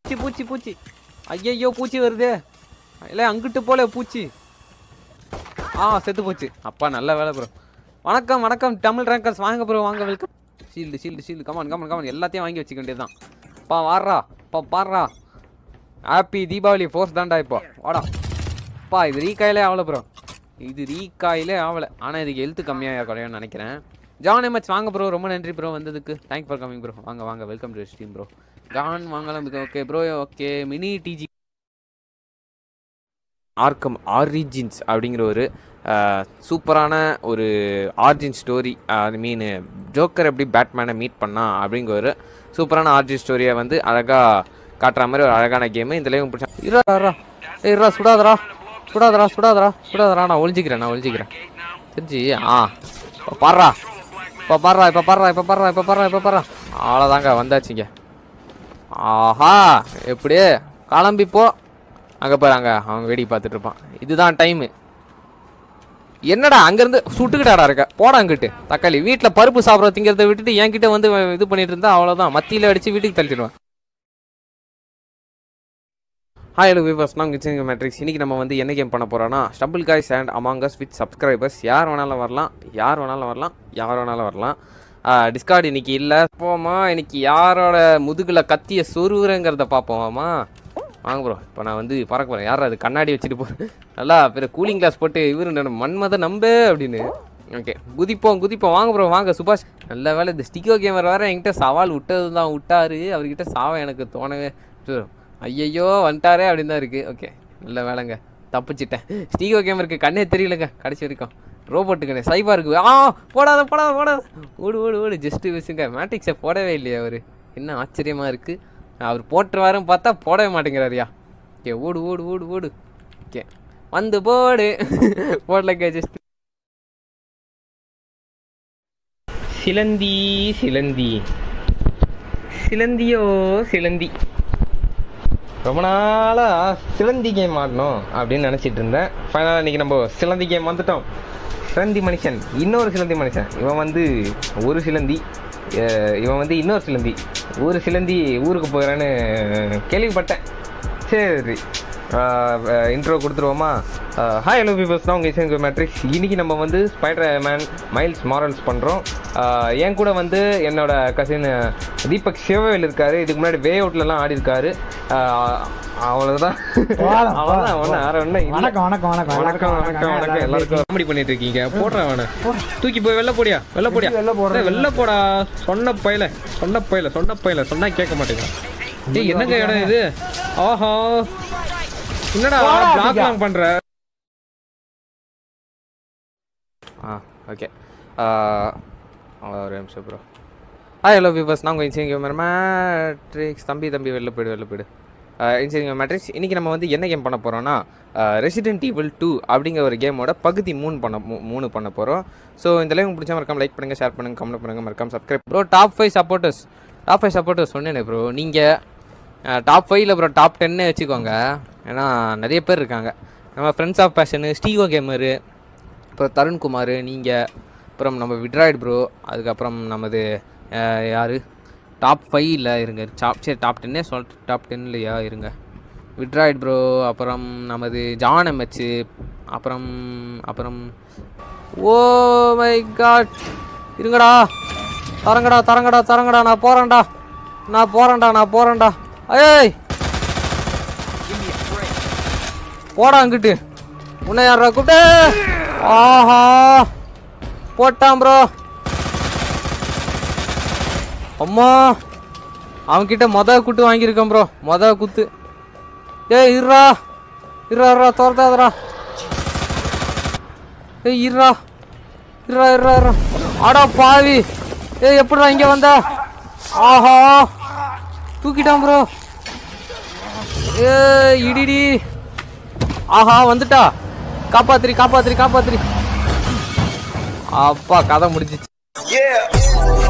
பூச்சி பூச்சி பூச்சி ஐயையோ பூச்சி வருதே இல்லை அங்கிட்டு போல பூச்சி ஆ செத்து போச்சு அப்பா நல்ல வேலை ப்ரோ வணக்கம் வணக்கம் தமிழ் ரேங்கர்ஸ் வாங்க ப்ரோ வாங்க welcome shield shield shield come on come on come on எல்லாத்தையும் வாங்கி வச்சுக்க வேண்டியதுதான் பா வாடுறா பா பாடுறா ஹாப்பி தீபாவளி ஃபோர்ஸ் தான்டா இப்போ வாடா பா இது ரீகாயிலே ஆகல ப்ரோ இது ரீகாயிலே ஆகலை ஆனால் இதுக்கு எழுத்து கம்மியாக குறையும்னு நினைக்கிறேன் ஜான் எம்எச் வாங்க ப்ரோ ரொம்ப நன்றி ப்ரோ வந்ததுக்கு தேங்க் ஃபார் கமிங் ப்ரோ வாங்க வாங்க welcome to Steam bro John வாங்கலாம் ஓகே ப்ரோ ஓகே மினி டிஜி ஆர்க்கம் ஆரிஜின்ஸ் அப்படிங்கிற ஒரு அஹ், சூப்பரான ஒரு origin story I mean Joker எப்படி பேட்மேனை மீட் பண்ணா அப்படிங்கிற ஒரு சூப்பரான ஆர்ஜின் ஸ்டோரியை வந்து அழகாக காட்டுற மாதிரி ஒரு அழகான கேமு இந்த லைவ் பிடிச்சா இரா இரா ஏய் இரா சுடாதரா சுடாதரா சுடாதரா சுடாதரா நான் ஒளிஞ்சிக்கிறேன் நான் ஒளிஞ்சிக்கிறேன் தெரிஞ்சு ஆ இப்போ பாடுறா இப்போ பாடுறா இப்போ பாடுறா இப்போ பாடுறா இப்போ பாடுறா இப்போ பாடுறா அவ்வளோதாங்க வந்தாச்சுங்க ஆஹா எப்படியே கிளம்பி போ அங்கே பாருங்க அவன் வேடிக்கை பார்த்துட்டு இருப்பான் இதுதான் டைமு என்னடா அங்கேருந்து சுட்டுக்கிட்டாடா இருக்க போடா அங்கிட்டு தக்காளி வீட்டில் பருப்பு சாப்பிட்ற திங்கிறத விட்டுட்டு என்கிட்ட வந்து இவன் இது பண்ணிட்டு இருந்தா அவ்வளோதான் மத்தியில் அடித்து வீட்டுக்கு தள்ளிடுவேன் ஹாய் ஹலோ விவர்ஸ் நான் கிச்சன் மேட்ரிக்ஸ் இன்றைக்கி நம்ம வந்து என்ன கேம் பண்ண போகிறோன்னா Stumble Guys and Among Us with subscribers யார் வேணாலும் வரலாம் யார் வேணாலும் வரலாம் யார் வேணாலும் வரலாம் டிஸ்கார்டு இன்னைக்கு இல்லை போமா இன்னைக்கு யாரோட முதுகில் கத்திய சொருவுறங்கிறத பார்ப்போமாமா வாங்க ப்ரோ இப்போ நான் வந்து பறக்க போகிறேன் யார் அது கண்ணாடி வச்சுட்டு போகிறேன் நல்லா பிற கூலிங் கிளாஸ் போட்டு இவரு மன்மத நம்பு அப்படின்னு ஓகே குதிப்போம் குதிப்போம் வாங்க ப்ரோ வாங்க சுபாஷ் நல்ல வேலை இந்த ஸ்டிக்கோ கேமர் வேறு என்கிட்ட சவால் விட்டது தான் விட்டாரு அவர்கிட்ட சாவ எனக்கு தோணவே ஐயையோ வந்துட்டாரே அப்படின்னு தான் இருக்குது ஓகே நல்ல வேலைங்க தப்பிச்சிட்டேன் ஸ்டீகோ கேமருக்கு கண்ணே தெரியலங்க கடைசி வரைக்கும் ரோபோட்டுக்கண்ணே சைபா இருக்கு ஆ போடாத போடாத போடாத ஓடு ஓடு ஓடு ஜஸ்ட்டு மிஸ்ஸுங்க மேட்ரிக்ஸை போடவே இல்லையா அவர் என்ன ஆச்சரியமாக இருக்குது அவர் போட்டுருவாருன்னு பார்த்தா போடவே மாட்டேங்கிறாருயா ஓகே ஓடு ஓடு ஓடு ஓடு ஓகே வந்து போடு போடலங்க ஜஸ்ட் சிலந்தி சிலந்தி சிலந்தியோ சிலந்தி ரொம்ப நாளாக சிலந்தி கேம் ஆடணும் அப்படின்னு நினச்சிட்டு இருந்தேன் ஃபைனலாக இன்றைக்கி நம்ம சிலந்தி கேம் வந்துட்டோம் சிலந்தி மனுஷன் இன்னொரு சிலந்தி மனுஷன் இவன் வந்து ஒரு சிலந்தி அஹ் இவன் வந்து இன்னொரு சிலந்தி ஒரு சிலந்தி ஊருக்கு போகிறேன்னு கேள்விப்பட்டேன் சரி இன்ட்ரோ கொடுத்துருவோமா ஹாய் ஹலோ பீபர்ஸ் தான் உங்கள் இசைங்க மேட்ரிக்ஸ் இன்னைக்கு நம்ம வந்து ஸ்பைடர் மேன் மைல்ஸ் மாரல்ஸ் பண்ணுறோம் என் கூட வந்து என்னோட கசின் தீபக் சிவவேல் இருக்காரு இதுக்கு முன்னாடி வே அவுட்லலாம் ஆடி இருக்காரு ஆஹ் அவ்வளவுதான் போதும், அவ்வளோதான் போதும், ஒன்றும் வேற ஒன்றும் இல்லை வணக்கம் வணக்கம் வணக்கம் வணக்கம் வணக்கம் வணக்கம் எல்லாருக்கும் காமெடி பண்ணிட்டு இருக்கீங்க போடுறேன் அவனை தூக்கி போய் வெளில போடியா வெளில போடியா வெளில போடுறேன். டேய், வெளில போடா சொன்ன பையல சொன்ன பையல சொன்ன பையல சொன்னா கேட்க மாட்டேங்கிறான் டேய் என்னங்க இடம் இது ஆஹா என்னடா போடா, பிளாக்லாம் பண்ற ஆ ஓகே ஒரு நிமிஷம் ப்ரோ ஹாய் ஹலோ வியூவர்ஸ் நான் உங்கள் இன்ஜினியரிங் மேட்ரிக்ஸ் தம்பி தம்பி வெளில போயிடு வெளில போயிடு இன்ஜினியரிங் மேட்ரிக்ஸ் இன்றைக்கி நம்ம வந்து என்ன கேம் பண்ண போகிறோம்னா ரெசிடென்ட் ஈவில் டூ அப்படிங்கிற ஒரு கேமோட பகுதி மூணு பண்ண மூ- மூணு பண்ண போகிறோம் ஸோ இந்த லைவ் பிடிச்சா மறக்காம லைக் பண்ணுங்கள் ஷேர் பண்ணுங்கள் கமெண்ட் பண்ணுங்கள் மறக்காம subscribe bro top five supporters top five supporters சொன்னேனே ப்ரோ நீங்கள் டாப் ஃபைவ்ல ப்ரோ டாப் டென்னே வச்சுக்கோங்க ஏன்னா நிறைய பேர் இருக்காங்க நம்ம ஃப்ரெண்ட்ஸ் ஆஃப் பேஷனு ஸ்டீகோ கேமரு அப்புறம் தருண்குமார் நீங்கள் அப்புறம் நம்ம விட்ராய்டு ப்ரோ அதுக்கப்புறம் நமது யார் டாப் ஃபைவ்ல இருங்க டாப் சரி டாப் டென்னே சொல் டாப் டென்லையா இருங்க விட்ராய்டு ப்ரோ அப்புறம் நமது ஜான் எம்ஹெச்சு அப்புறம் அப்புறம் ஓ மை காட் இருங்கடா தரங்கடா தரங்கடா தரங்கடா நான் போகிறேன்டா நான் போகிறேன்டா நான் போகிறேன்டா ஏய் போடா அங்கிட்டு உன்னை யாரா கூப்பிட்டு ஆஹா போட்டான் ப்ரோ அம்மா அவன்கிட்ட மொத குட்டு வாங்கியிருக்கேன் ப்ரோ மொத குத்து ஏய் இருடா இருடா இருடா துரத்தாதடா ஏய் இருடா இருடா இருடா இருடா ஆடா பாவி ஏய் எப்படிடா இங்க வந்த ஆஹா தூக்கிட்டான் ப்ரோ ஏ இடிடி ஆஹா வந்துட்டா காப்பாத்திரி காப்பாத்திரி காப்பாத்திரி அப்பா கதை முடிஞ்சிச்சு Yeah.